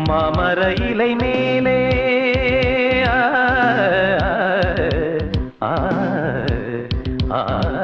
மாமர இலை மேலே ஆ, ஆ, ஆ,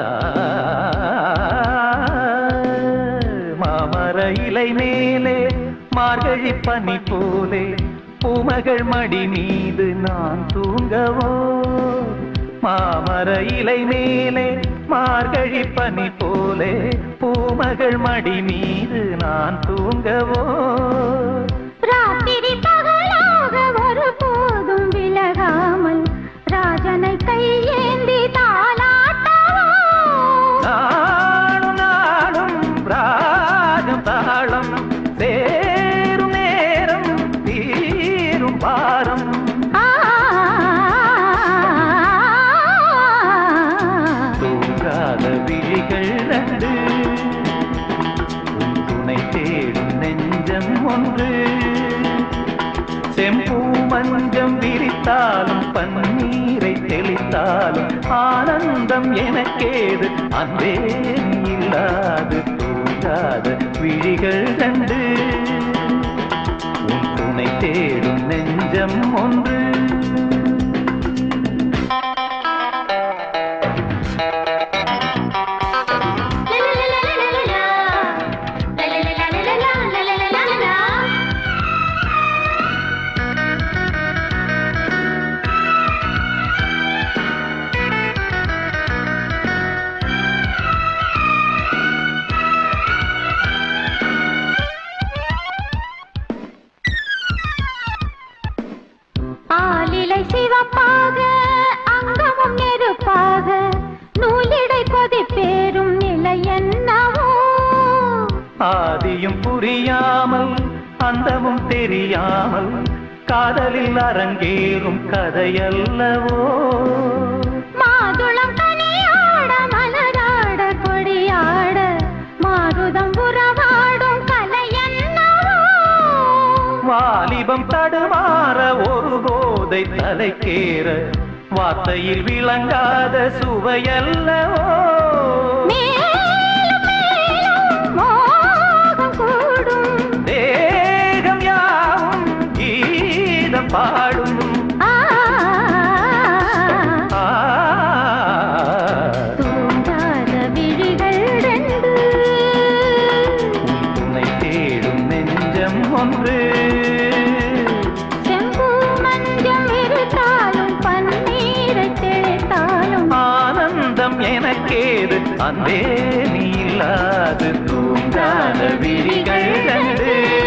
மாமர இலை மேலே மார்கழி பனி போலே பூமகள் மடி மீது நான் தூங்கவோ மாமர இலை மேலே மார்கழி பனி போலே பூமகள் மடி மீது நான் தூங்கவோ ராத்திரி பகலாக ஒரு போதும் விலகாமல் ராஜனை கையேந்தி தாளாட்டவோ நாடும் நாடும் ராகம் தாளம் சேரும் நேரம் தீரும் பாரம் ஆ, தூங்காத விழிகள் ரெண்டு உன் துணை தேடும் நெஞ்சம் ஒன்று செம்பூ மஞ்சம் விரித்தாலும் பன்னீரை தெளித்தாலும் ஆனந்தம் எனக்கேது அன்பே நீ இல்லாது தூங்காத விழிகள் கண்டு உன் துணை தேடும் நெஞ்சம் ஒன்று லலலலலலலா, லலலலலலலா, லலலலலலா. ஆலிலை சிவப்பாக அங்கமும் நெருப்பாக நூலிடை கொதிப்பேறும் நிலை என்னவோ ஆதியும் புரியாமல் அந்தமும் தெரியாமல் காதலில் அரங்கேறும் கதையல்லவோ மாதுளம் கனியாட மலராட கொடியாட மாருதம் உறவாடும் கலை என்னவோ வாலிபம் தடுமாற ஒரு போதை தலைக்கேற வார்த்தையில் விளங்காத சுவையல்லவோ மேலும் மேலும் மோகம் கூடும் தேகம் யாவும் கீதம் பாடும் ஆ, ஆ, தூங்காத விழிகள் ரெண்டு உன் துணை தேடும் நெஞ்சம் ஒன்று செம்பூ மஞ்சம் இருத்தாலும் பன்னீரை தெளித்தாலும் ஆனந்தம் எனக்கேது அன்பே நீ இல்லாது தூங்காத விழிகள் கண்டு